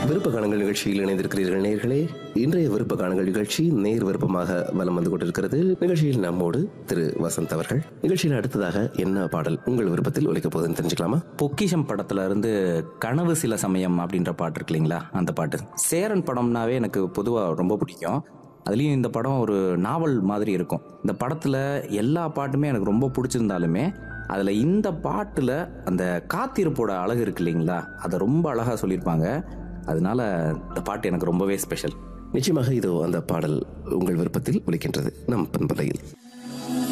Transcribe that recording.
விருப்ப காணங்கள் நிகழ்ச்சியில் இணைந்திருக்கிறீர்கள் நேர்களே இன்றைய விருப்ப காணங்கள் நிகழ்ச்சி நேர் விருப்பமாக வலம் வந்து கொண்டிருக்கிறது நிகழ்ச்சியில் நம்மோடு திரு வசந்த் அவர்கள் நிகழ்ச்சியில் அடுத்ததாக என்ன பாடல் உங்கள் விருப்பத்தில் ஒலிக்கப் போகுதுன்னு தெரிஞ்சுக்கலாமா பொக்கிஷம் படத்துல இருந்து கனவு சில சமயம் அப்படின்ற பாட்டு இருக்கு இல்லைங்களா அந்த பாட்டு சேரன் படம்னாவே எனக்கு பொதுவாக ரொம்ப பிடிக்கும் அதுலேயும் இந்த படம் ஒரு நாவல் மாதிரி இருக்கும் இந்த படத்தில் எல்லா பாட்டுமே எனக்கு ரொம்ப பிடிச்சிருந்தாலுமே அதில் இந்த பாட்டில் அந்த காத்திருப்போட அழகு இருக்கு இல்லைங்களா அதை ரொம்ப அழகாக சொல்லியிருப்பாங்க அதனால இந்த பாட்டு எனக்கு ரொம்பவே ஸ்பெஷல் நிச்சயமாக இதோ அந்த பாடல் உங்கள் விருப்பத்தில் ஒலிக்கின்றது நம் பண்பலையில்